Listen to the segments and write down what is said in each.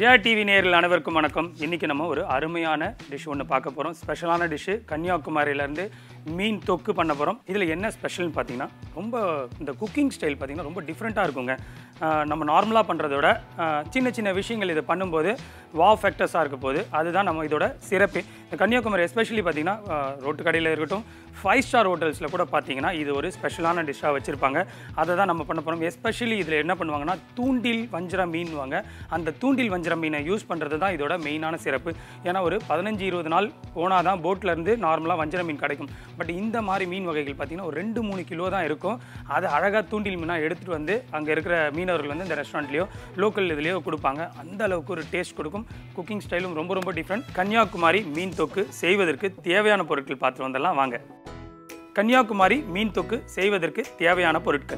Jaya TV நேயர்கள் அனைவருக்கும் வணக்கம் இன்னைக்கு நம்ம ஒரு அருமையான டிஷ் ஒன்று பார்க்க போகிறோம் ஸ்பெஷலான டிஷ்ஷு கன்னியாகுமரியிலேருந்து மீன் தொக்கு பண்ண போகிறோம் இதில் என்ன ஸ்பெஷல்னு பார்த்தீங்கன்னா ரொம்ப இந்த குக்கிங் ஸ்டைல் பார்த்தீங்கன்னா ரொம்ப டிஃப்ரெண்ட்டாக இருக்குங்க ஆஹ் நம்ம நார்மலாக பண்ணுறத விட ஆஹ் சின்ன சின்ன விஷயங்கள் இதை பண்ணும்போது வா ஃபேக்டர்ஸாக இருக்க போது அதுதான் நம்ம இதோட சிறப்பு இந்த கன்னியாகுமரி எஸ்பெஷலி பார்த்தீங்கன்னா ஆஹ் ரோட்டு கடையில் இருக்கட்டும் ஃபைவ் ஸ்டார் ஹோட்டல்ஸில் கூட பார்த்தீங்கன்னா இது ஒரு ஸ்பெஷலான டிஷ்ஷாக வச்சுருப்பாங்க அதை தான் நம்ம பண்ண போகிறோம் எஸ்பெஷலி இதில் என்ன பண்ணுவாங்கன்னா தூண்டில் வஞ்சர மீன்வாங்க அந்த தூண்டில் வஞ்சர மீனை யூஸ் பண்ணுறது தான் இதோட மெயினான சிறப்பு ஏன்னா ஒரு பதினஞ்சு இருபது நாள் போனால் தான் போட்டில் இருந்து நார்மலாக வஞ்சர மீன் கிடைக்கும் பட் இந்த மாதிரி மீன் வகைகள் பார்த்தீங்கன்னா ஒரு ரெண்டு மூணு கிலோ தான் இருக்கும் அதை அழகாக தூண்டில் மீனாக எடுத்துகிட்டு வந்து அங்கே இருக்கிற மீனவர்கள் வந்து இந்த ரெஸ்டாரண்ட்லேயோ லோக்கல் இதுலேயோ கொடுப்பாங்க அந்த அளவுக்கு ஒரு டேஸ்ட் கொடுக்கும் குக்கிங் ஸ்டைலும் ரொம்ப ரொம்ப டிஃப்ரெண்ட் கன்னியாகுமரி மீன் தொக்கு செய்வதற்கு தேவையான பொருட்கள் பார்த்து வந்துடலாம் வாங்க கன்னியாகுமரி மீன் தொக்கு செய்வதற்கு தேவையான பொருட்கள்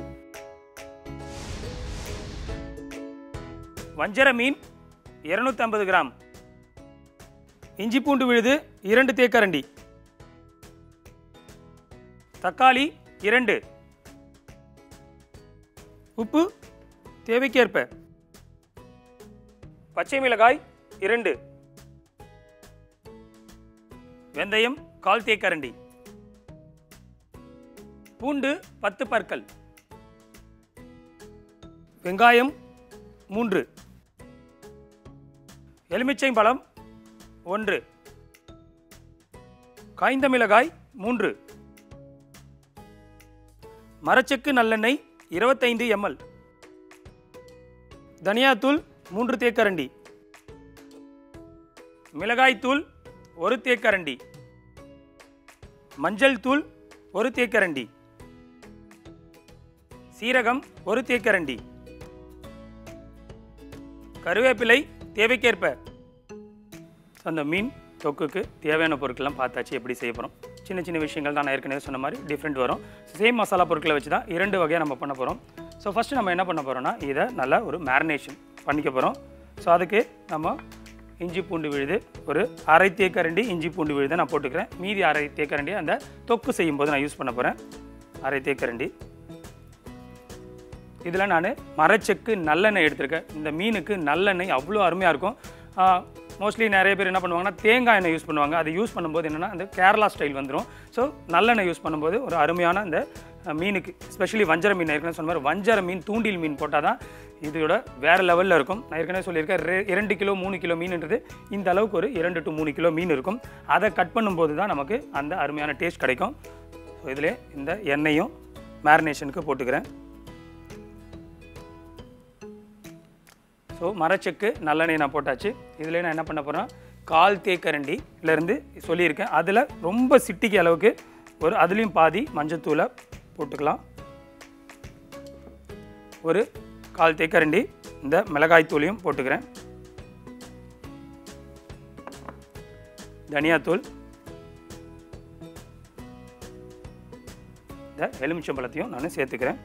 வஞ்சர மீன் 250 கிராம் இஞ்சி பூண்டு விழுது இரண்டு தேக்கரண்டி தக்காளி இரண்டு உப்பு தேவைக்கேற்ப பச்சை மிளகாய் இரண்டு வெந்தயம் கால் தேக்கரண்டி பூண்டு பத்து பற்கள் வெங்காயம் மூன்று எலுமிச்சை பழம் ஒன்று காய்ந்த மிளகாய் மூன்று மரச்செக்கு நல்லெண்ணெய் இருபத்தைந்து எம்எல் தனியாத்தூள் மூன்று தேக்கரண்டி மிளகாய்த்தூள் ஒரு தேக்கரண்டி மஞ்சள் தூள் ஒரு தேக்கரண்டி சீரகம் ஒரு தேக்கரண்டி கருவேப்பிலை தேவைக்கேற்ப அந்த மீன் தொக்குக்கு தேவையான பொருட்கள்லாம் பார்த்தாச்சு எப்படி செய்ய போகிறோம் சின்ன சின்ன விஷயங்கள் தான் நான் ஏற்கனவே சொன்ன மாதிரி டிஃப்ரெண்ட் வரும் சேம் மசாலா பொருட்களை வச்சு தான் இரண்டு வகையாக நம்ம பண்ண போகிறோம் ஸோ ஃபஸ்ட்டு நம்ம என்ன பண்ண போகிறோம்னா இதை நல்லா ஒரு மேரினேஷன் பண்ணிக்க போகிறோம் ஸோ அதுக்கு நம்ம இஞ்சி பூண்டு விழுது ஒரு அரை தேக்கரண்டி இஞ்சி பூண்டு விழுதை நான் போட்டுக்கிறேன் மீதி அரை தேக்கரண்டி அந்த தொக்கு செய்யும்போது நான் யூஸ் பண்ண போகிறேன் அரை தேக்கரண்டி இதில் நான் மரச்செக்கு நல்லெண்ணெய் எடுத்திருக்கேன் இந்த மீனுக்கு நல்லெண்ணெய் அவ்வளோ அருமையாக இருக்கும் மோஸ்ட்லி நிறைய பேர் என்ன பண்ணுவாங்கன்னா தேங்காய் எண்ணெய் யூஸ் பண்ணுவாங்க அது யூஸ் பண்ணும்போது என்னென்னா அந்த கேரளா ஸ்டைல் வந்துடும் ஸோ நல்லெண்ணெய் யூஸ் பண்ணும்போது ஒரு அருமையான அந்த அஹ், மீனுக்கு ஸ்பெஷலி வஞ்சர மீன் ஏற்கனவே சொன்ன மாதிரி வஞ்சர மீன் தூண்டில் மீன் போட்டால் தான் இதோட வேறு லெவலில் இருக்கும் நான் ஏற்கனவே சொல்லியிருக்கேன் ரெ- இரண்டு கிலோ மூணு கிலோ மீன்ன்றது இந்த அளவுக்கு ஒரு இரண்டு டு மூணு கிலோ மீன் இருக்கும் அதை கட் பண்ணும்போது தான் நமக்கு அந்த அருமையான டேஸ்ட் கிடைக்கும் ஸோ இதில் இந்த எண்ணெயும் மேரினேஷனுக்கு போட்டுக்கிறேன் ஸோ மரச்செக்கு நல்லெண்ணெய் நான் போட்டாச்சு இதில் நான் என்ன பண்ண போகிறேன் கால் தேக்கரண்டிலேருந்து சொல்லியிருக்கேன் அதில் ரொம்ப சிட்டிக்கு அளவுக்கு ஒரு அதுலேயும் பாதி மஞ்சத்தூளை போட்டுக்கலாம் ஒரு கால் தேக்கரண்டி இந்த மிளகாய் தூளையும் போட்டுக்கிறேன் தனியாத்தூள் இந்த எலுமிச்சம்பழத்தையும் நான் சேர்த்துக்கிறேன்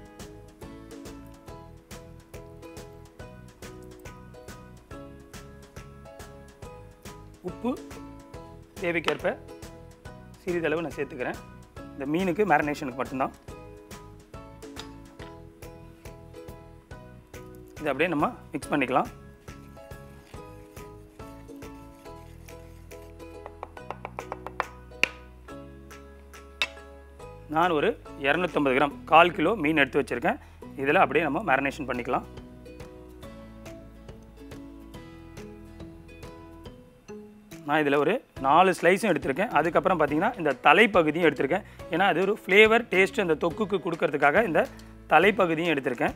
உப்பு தேவைக்கேற்ப சிறிதளவு நான் சேர்த்துக்கிறேன் இந்த மீனுக்கு மேரினேஷனுக்கு மட்டும்தான் இதை அப்படியே நம்ம மிக்ஸ் பண்ணிக்கலாம் நான் ஒரு இரநூத்தம்பது கிராம் கால் கிலோ மீன் எடுத்து வச்சுருக்கேன் இதில் அப்படியே நம்ம மேரினேஷன் பண்ணிக்கலாம் நான் இதில் ஒரு நாலு ஸ்லைஸும் எடுத்திருக்கேன் அதுக்கப்புறம் பார்த்தீங்கன்னா இந்த தலைப்பகுதியும் எடுத்திருக்கேன் ஏன்னா அது ஒரு ஃப்ளேவர் டேஸ்ட் அந்த தொக்குக்கு கொடுக்கறதுக்காக இந்த தலைப்பகுதியும் எடுத்திருக்கேன்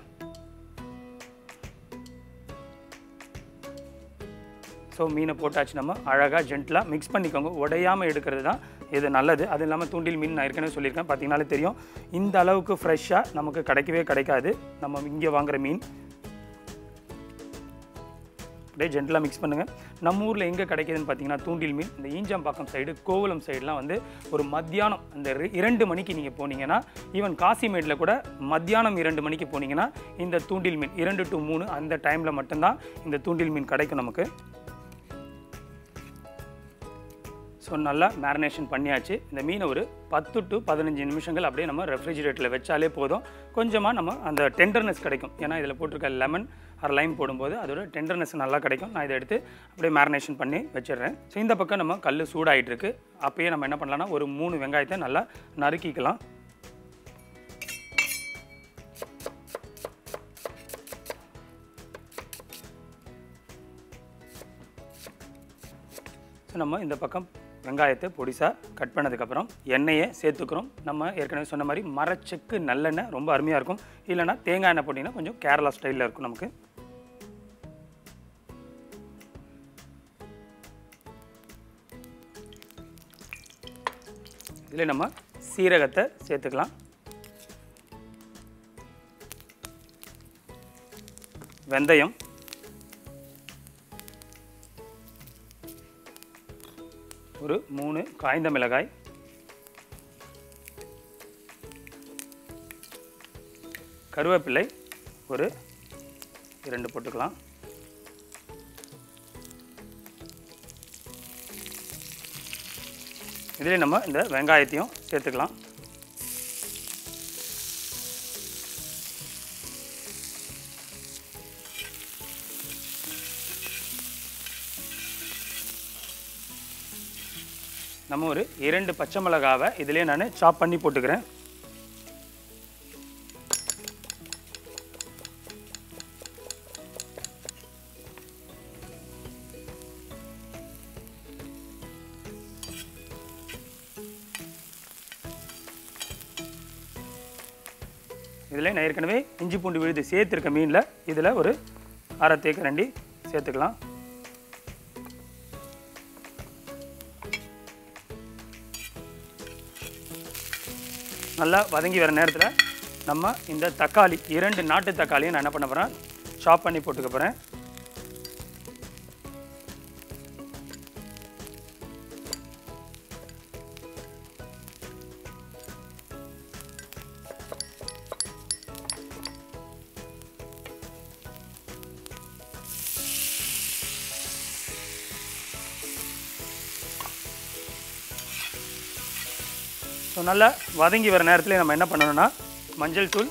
ஸோ மீனை போட்டாச்சு நம்ம அழகாக ஜென்டலாக மிக்ஸ் பண்ணிக்கோங்க உடையாமல் எடுக்கிறது தான் இது நல்லது அது இல்லாமல் தூண்டில் மீன் நான் ஏற்கனவே சொல்லியிருக்கேன் பார்த்தீங்கனாலே தெரியும் இந்த அளவுக்கு ஃப்ரெஷ்ஷாக நமக்கு கிடைக்கவே கிடைக்காது நம்ம இங்கே வாங்குற மீன் அப்படியே ஜென்டலாக மிக்ஸ் பண்ணுங்கள் நம்ம ஊரில் எங்கே கிடைக்குதுன்னு பார்த்தீங்கன்னா தூண்டில் மீன் இந்த ஈஞ்சம்பாக்கம் சைடு கோவலம் சைடுலாம் வந்து ஒரு மத்தியானம் அந்த ரெ- இரண்டு மணிக்கு நீங்கள் போனீங்கன்னா ஈவன் காசிமேடில் கூட மத்தியானம் இரண்டு மணிக்கு போனீங்கன்னா இந்த தூண்டில் மீன் இரண்டு டு மூணு அந்த டைமில் மட்டும்தான் இந்த தூண்டில் மீன் கிடைக்கும் நமக்கு ஸோ நல்லா மேரினேஷன் பண்ணியாச்சு இந்த மீனை ஒரு பத்து டு பதினஞ்சு நிமிஷங்கள் அப்படியே நம்ம ரெஃப்ரிஜிரேட்டரில் வச்சாலே போதும் கொஞ்சமாக நம்ம அந்த டெண்டர்னஸ் கிடைக்கும் ஏன்னா இதில் போட்டிருக்க லெமன் ஆர் லைம் போடும்போது அதோட டெண்டர்னஸ் நல்லா கிடைக்கும் நான் இதை எடுத்து அப்படியே மேரினேஷன் பண்ணி வச்சிடுறேன் ஸோ இந்த பக்கம் நம்ம கல் சூடாயிட்டு இருக்கு அப்பயே நம்ம என்ன பண்ணலாம்னா ஒரு மூணு வெங்காயத்தை நல்லா நறுக்கிக்கலாம் ஸோ நம்ம இந்த பக்கம் வெங்காயத்தை பொடிசாக கட் பண்ணதுக்கப்புறம் எண்ணெயை சேர்த்துக்கிறோம் நம்ம ஏற்கனவே சொன்ன மாதிரி மரச்செக்கு நல்லெண்ணெய் ரொம்ப அருமையாக இருக்கும் இல்லைன்னா தேங்காய் எண்ணெய் போட்டிங்கன்னா கொஞ்சம் கேரளா ஸ்டைலில் இருக்கும் நமக்கு இதில் நம்ம சீரகத்தை சேர்த்துக்கலாம் வெந்தயம் ஒரு மூணு காய்ந்த மிளகாய் கருவேப்பிலை ஒரு இரண்டு போட்டுக்கலாம் இதிலே நம்ம இந்த வெங்காயத்தையும் சேர்த்துக்கலாம் நம்ம ஒரு இரண்டு பச்சை மிளகாவை இதிலே நான் சாப் பண்ணி போட்டுக்கிறேன் இதில் நான் ஏற்கனவே இஞ்சி பூண்டு விழுது சேர்த்துருக்க மீனில் இதில் ஒரு அரை தேக்கரண்டி சேர்த்துக்கலாம் நல்லா வதங்கி வர நேரத்தில் நம்ம இந்த தக்காளி இரண்டு நாட்டு தக்காளியை நான் என்ன பண்ண போகிறேன் சாப் பண்ணி போட்டுக்க போகிறேன் ஸோ நல்லா வதங்கி வர நேரத்தில் நம்ம என்ன பண்ணணும்னா மஞ்சள் தூள்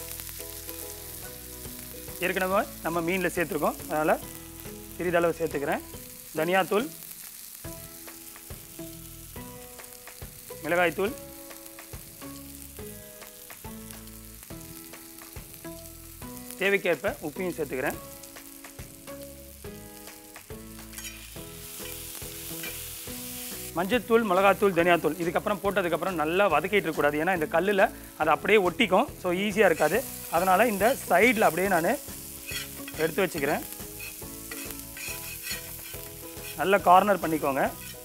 ஏற்கனவே நம்ம மீனில் சேர்த்துருக்கோம் அதனால் சிறிதளவு சேர்த்துக்கிறேன் தனியாத்தூள் மிளகாய்த்தூள் தேவைக்கேற்ப உப்பையும் சேர்த்துக்கிறேன் மஞ்சத்தூள் மிளகாத்தூள் தனியாத்தூள் இதுக்கப்புறம் போட்டதுக்கப்புறம் நல்லா வதக்கிட்டு இருக்கக்கூடாது ஏன்னா இந்த கல்லில் அது அப்படியே ஒட்டிக்கும் ஸோ ஈஸியாக இருக்காது அதனால் இந்த சைடில் அப்படியே நான் எடுத்து வச்சுக்கிறேன் நல்லா கார்னர் பண்ணிக்கோங்க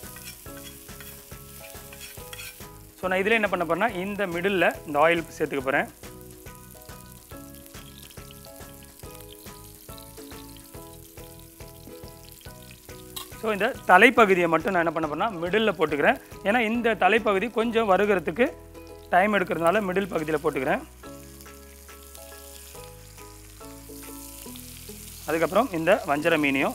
ஸோ நான் இதில் என்ன பண்ண போறேன்னா இந்த மிடில் இந்த ஆயில் சேர்த்துக்க போகிறேன் ஸோ இந்த தலைப்பகுதியை மட்டும் நான் என்ன பண்ண போறேன்னா மிடில் போட்டுக்கிறேன் ஏன்னா இந்த தலைப்பகுதி கொஞ்சம் வருகிறதுக்கு டைம் எடுக்கிறதுனால மிடில் பகுதியில் போட்டுக்கிறேன் அதுக்கப்புறம் இந்த வஞ்சர மீனையும்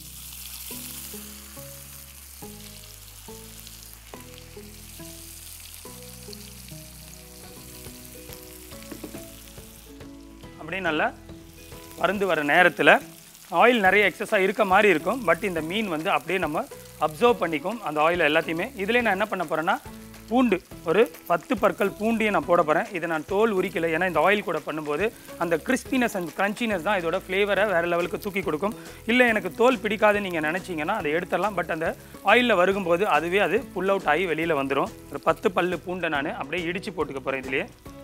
அப்படியே நல்லா வறந்து வர நேரத்தில் ஆயில் நிறைய எக்ஸஸாக இருக்க மாதிரி இருக்கும் பட் இந்த மீன் வந்து அப்படியே நம்ம அப்சர்வ் பண்ணிக்கும் அந்த ஆயில் எல்லாத்தையுமே இதில் நான் என்ன பண்ண போகிறேன்னா பூண்டு ஒரு பத்து பற்கள் பூண்டையும் நான் போட போகிறேன் இதை நான் தோல் உரிக்கலை ஏன்னா இந்த ஆயில் கூட பண்ணும்போது அந்த கிறிஸ்பினஸ் அண்ட் கிரன்ச்சினஸ் தான் இதோட ஃப்ளேவரை வேறு லெவலுக்கு தூக்கி கொடுக்கும் இல்லை எனக்கு தோல் பிடிக்காதுன்னு நீங்கள் நினச்சிங்கன்னா அதை எடுத்துடலாம் பட் அந்த ஆயிலில் வருகும்போது அதுவே அது புல் அவுட் ஆகி வெளியில் வந்துடும் ஒரு பத்து பல்லு பூண்டை நான் அப்படியே இடித்து போட்டுக்க போகிறேன் இதுலேயே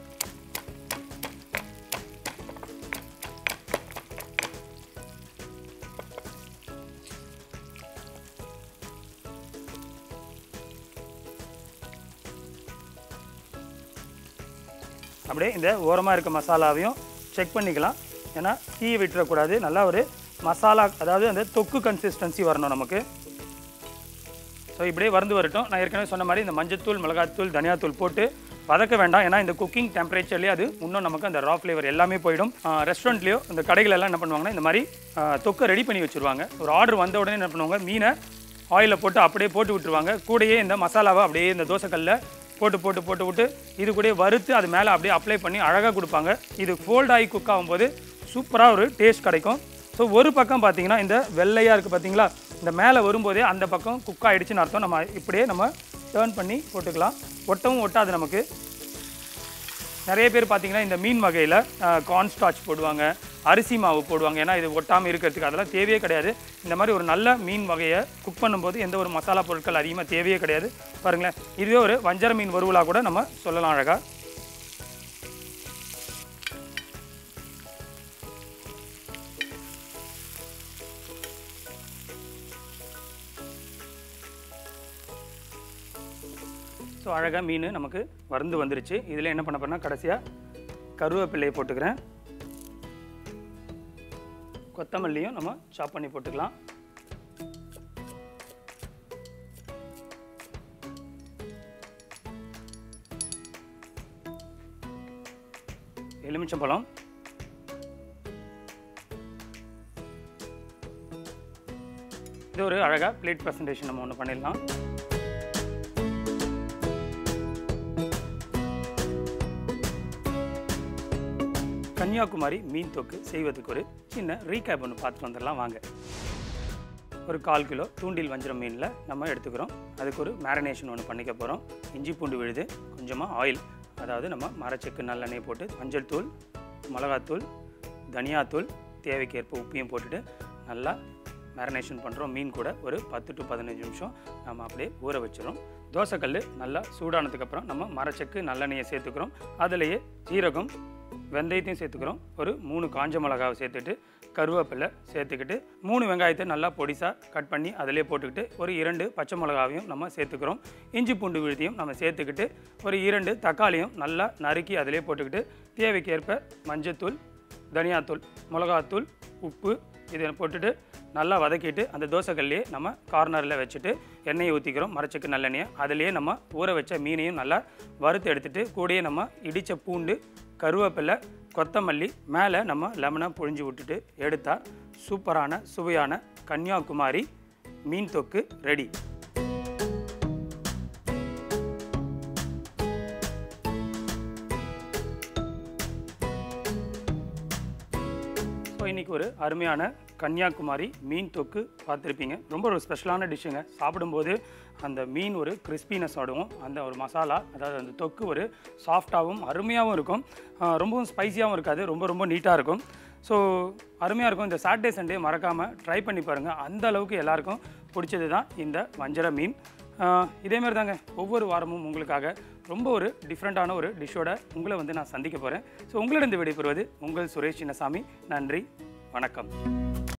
அப்படியே இந்த ஓரமாக இருக்க மசாலாவையும் செக் பண்ணிக்கலாம் ஏன்னா தீயை விட்டுறக்கூடாது நல்லா ஒரு மசாலா அதாவது அந்த தொக்கு கன்சிஸ்டன்சி வரணும் நமக்கு ஸோ இப்படியே வருந்து வரட்டும் நான் ஏற்கனவே சொன்ன மாதிரி இந்த மஞ்சத்தூள் மிளகாத்தூள் தனியாத்தூள் போட்டு வதக்க வேண்டாம் ஏன்னா இந்த குக்கிங் டெம்பரேச்சர்லேயே அது இன்னும் நமக்கு அந்த ரா ஃப்ளேவர் எல்லாமே போயிடும் ரெஸ்டாரண்ட்லேயோ இந்த கடைகள் எல்லாம் என்ன பண்ணுவாங்கன்னா இந்த மாதிரி ஆ, தொக்கை ரெடி பண்ணி வச்சுருவாங்க ஒரு ஆர்டர் வந்த உடனே என்ன பண்ணுவாங்க மீனை ஆயிலில் போட்டு அப்படியே போட்டு விட்டுருவாங்க கூடயே இந்த மசாலாவை அப்படியே இந்த தோசைக்கல்லில் போட்டு போட்டு போட்டு விட்டு இது கூடயே வறுத்து அது மேலே அப்படியே அப்ளை பண்ணி அழகாக கொடுப்பாங்க இது ஃபோல்ட் ஆகி குக் ஆகும்போது சூப்பராக ஒரு டேஸ்ட் கிடைக்கும் ஸோ ஒரு பக்கம் பார்த்தீங்கன்னா இந்த வெள்ளையாக இருக்குது பார்த்தீங்களா இந்த மேலே வரும்போதே அந்த பக்கம் குக் ஆகிடுச்சுன்னு அர்த்தம் நம்ம இப்படியே நம்ம டேர்ன் பண்ணி போட்டுக்கலாம் ஒட்டவும் ஒட்டாது நமக்கு நிறைய பேர் பார்த்தீங்கன்னா இந்த மீன் வகையில் கார்ன் ஸ்டார்ச் போடுவாங்க அரிசி மாவு போடுவாங்க ஏன்னா இது ஒட்டாமல் இருக்கிறதுக்கு அதெல்லாம் தேவையே கிடையாது இந்த மாதிரி ஒரு நல்ல மீன் வகையை குக் பண்ணும்போது எந்த ஒரு மசாலா பொருட்கள் அதிகமாக தேவையே கிடையாது பாருங்களேன் இதுவே ஒரு வஞ்சர மீன் வறுவலாக கூட நம்ம சொல்லலாம் அழகாக ஸோ அழகாக மீன் நமக்கு வறுந்து வந்துருச்சு இதில் என்ன பண்ண போறேன்னா கடைசியாக கருவேப்பிலையை போட்டுக்கிறேன் கொத்தமல்லியும் நம்ம சாப் பண்ணி போட்டுக்கலாம் எலுமிச்சம்பழம் இது ஒரு அழகாக பிளேட் ப்ரெசன்டேஷன் நம்ம ஒன்று பண்ணிடலாம் கன்னியாகுமரி மீன் தொக்கு செய்வதுக்கு ஒரு சின்ன ரீகேப் ஒன்று பார்த்துட்டு வந்துடலாம் வாங்க ஒரு கால் கிலோ தூண்டில் வஞ்சிரம் மீனில் நம்ம எடுத்துக்கிறோம் அதுக்கு ஒரு மேரினேஷன் ஒன்று பண்ணிக்க போகிறோம் இஞ்சி பூண்டு விழுது கொஞ்சமாக ஆயில் அதாவது நம்ம மரச்செக்கு நல்லெண்ணெய் போட்டு மஞ்சள் தூள் மிளகாத்தூள் தனியாத்தூள் தேவைக்கேற்ப உப்பையும் போட்டுட்டு நல்லா மேரினேஷன் பண்ணுறோம் மீன் கூட ஒரு பத்து டு பதினஞ்சு நிமிஷம் நம்ம அப்படியே ஊற வச்சிடும் தோசைக்கல் நல்லா சூடானதுக்கப்புறம் நம்ம மரச்செக்கு நல்லெண்ணெயை சேர்த்துக்கிறோம் அதுலேயே ஜீரகம் வெந்தயத்தையும் சேர்த்துக்கிறோம் ஒரு மூணு காஞ்ச மிளகாவை சேர்த்துட்டு கருவேப்பிலை சேர்த்துக்கிட்டு மூணு வெங்காயத்தை நல்லா பொடிசாக கட் பண்ணி அதிலே போட்டுக்கிட்டு ஒரு இரண்டு பச்சை மிளகாவையும் நம்ம சேர்த்துக்கிறோம் இஞ்சி பூண்டு விழுதியும் நம்ம சேர்த்துக்கிட்டு ஒரு இரண்டு தக்காளியும் நல்லா நறுக்கி அதிலே போட்டுக்கிட்டு தேவைக்கேற்ப மஞ்சத்தூள் தனியாத்தூள் மிளகாத்தூள் உப்பு இதை போட்டுட்டு நல்லா வதக்கிட்டு அந்த தோசைக்கல்லையே நம்ம கார்னரில் வச்சுட்டு எண்ணெயை ஊற்றிக்கிறோம் மரச்சக்கு நல்லெண்ணெயை அதிலேயே நம்ம ஊற வச்ச மீனையும் நல்லா வறுத்து எடுத்துட்டு கூடயே நம்ம இடித்த பூண்டு கருவேப்பிலை கொத்தமல்லி மேலே நம்ம லெமனை புழிஞ்சு விட்டுட்டு எடுத்தால் சூப்பரான சுவையான கன்னியாகுமரி மீன் தொக்கு ரெடி ஸோ இன்றைக்கி ஒரு அருமையான கன்னியாகுமரி மீன் தொக்கு பார்த்துருப்பீங்க ரொம்ப ஒரு ஸ்பெஷலான டிஷ்ஷுங்க சாப்பிடும்போது அந்த மீன் ஒரு கிறிஸ்பினஸ் ஆடும் அந்த ஒரு மசாலா அதாவது அந்த தொக்கு ஒரு சாஃப்டாகவும் அருமையாகவும் இருக்கும் ஆஹ் ரொம்பவும் ஸ்பைசியாகவும் இருக்காது ரொம்ப ரொம்ப நீட்டாக இருக்கும் ஸோ அருமையாக இருக்கும் இந்த சாட்டர்டே சண்டே மறக்காமல் ட்ரை பண்ணி பாருங்கள் அந்த அளவுக்கு எல்லாருக்கும் பிடிச்சது தான் இந்த வஞ்சர மீன் ஆஹ் இதே மாதிரி தாங்க ஒவ்வொரு வாரமும் உங்களுக்காக ரொம்ப ஒரு டிஃப்ரெண்ட்டான ஒரு டிஷ்ஷோட உங்களை வந்து நான் சந்திக்க போகிறேன் ஸோ உங்களிடம் விடைபெறுவது உங்கள் சுரேஷ் சின்னசாமி நன்றி வணக்கம்